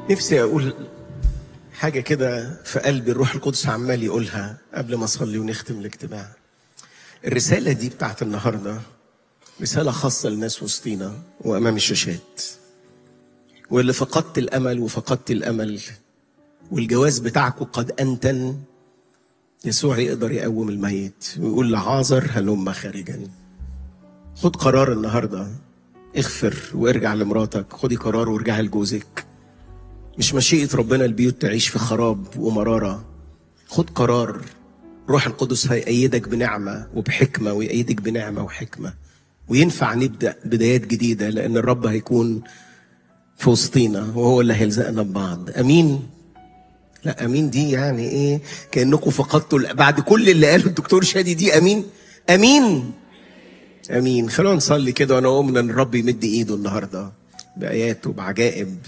نفسي اقول حاجه كده في قلبي الروح القدس عمال يقولها قبل ما اصلي ونختم الاجتماع الرساله دي بتاعت النهارده رساله خاصه للناس وسطينا وامام الشاشات واللي فقدت الامل وفقدت الامل والجواز بتاعكم قد انتن يسوع يقدر يقوم الميت ويقول لعازر هلم خارجا خد قرار النهارده اغفر وارجع لمراتك خدي قرار وارجعي لجوزك مش مشيئة ربنا البيوت تعيش في خراب ومرارة خد قرار روح القدس هيأيدك بنعمة وبحكمة ويأيدك بنعمة وحكمة وينفع نبدأ بدايات جديدة لأن الرب هيكون في وسطينا وهو اللي هيلزقنا ببعض أمين لا أمين دي يعني إيه كأنكم فقدتوا بعد كل اللي قاله الدكتور شادي دي أمين أمين امين خلونا نصلي كده وانا اؤمن ان الرب يمد ايده النهارده بايات وبعجائب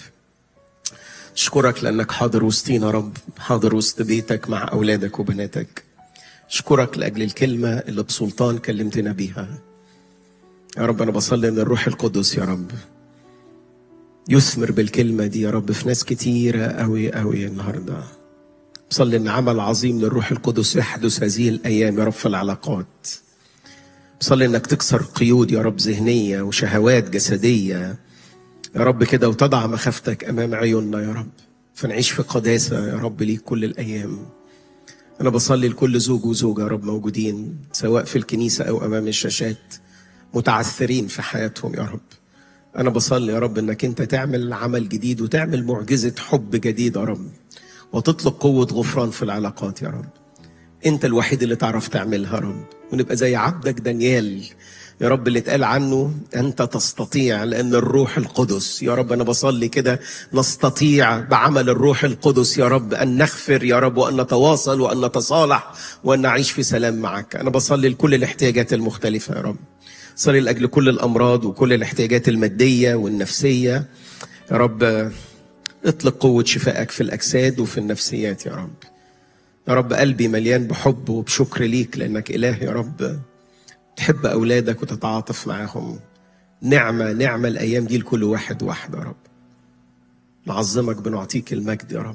اشكرك لانك حاضر وسطينا يا رب حاضر وسط بيتك مع اولادك وبناتك اشكرك لاجل الكلمه اللي بسلطان كلمتنا بيها يا رب انا بصلي ان الروح القدس يا رب يثمر بالكلمه دي يا رب في ناس كتيره قوي قوي النهارده بصلي ان عمل عظيم للروح القدس يحدث هذه الايام يا رب في العلاقات بصلي انك تكسر قيود يا رب ذهنيه وشهوات جسديه يا رب كده وتضع مخافتك امام عيوننا يا رب فنعيش في قداسه يا رب ليك كل الايام انا بصلي لكل زوج وزوجه يا رب موجودين سواء في الكنيسه او امام الشاشات متعثرين في حياتهم يا رب انا بصلي يا رب انك انت تعمل عمل جديد وتعمل معجزه حب جديد يا رب وتطلق قوه غفران في العلاقات يا رب انت الوحيد اللي تعرف تعملها يا رب ونبقى زي عبدك دانيال يا رب اللي اتقال عنه انت تستطيع لان الروح القدس يا رب انا بصلي كده نستطيع بعمل الروح القدس يا رب ان نغفر يا رب وان نتواصل وان نتصالح وان نعيش في سلام معك انا بصلي لكل الاحتياجات المختلفه يا رب صلي لاجل كل الامراض وكل الاحتياجات الماديه والنفسيه يا رب اطلق قوه شفائك في الاجساد وفي النفسيات يا رب يا رب قلبي مليان بحب وبشكر ليك لانك اله يا رب تحب اولادك وتتعاطف معاهم نعمه نعمه الايام دي لكل واحد واحد يا رب نعظمك بنعطيك المجد يا رب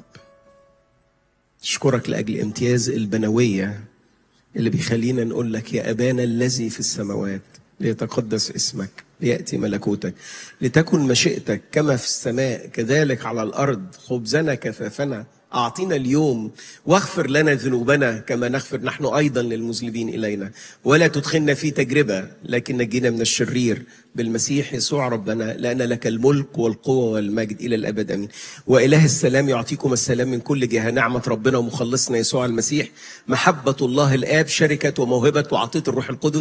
اشكرك لاجل امتياز البنويه اللي بيخلينا نقول لك يا ابانا الذي في السماوات ليتقدس اسمك لياتي ملكوتك لتكن مشيئتك كما في السماء كذلك على الارض خبزنا كفافنا أعطينا اليوم واغفر لنا ذنوبنا كما نغفر نحن أيضا للمذنبين إلينا ولا تدخلنا في تجربة لكن نجينا من الشرير بالمسيح يسوع ربنا لأن لك الملك والقوة والمجد إلى الأبد أمين وإله السلام يعطيكم السلام من كل جهة نعمة ربنا ومخلصنا يسوع المسيح محبة الله الآب شركة وموهبة وعطية الروح القدس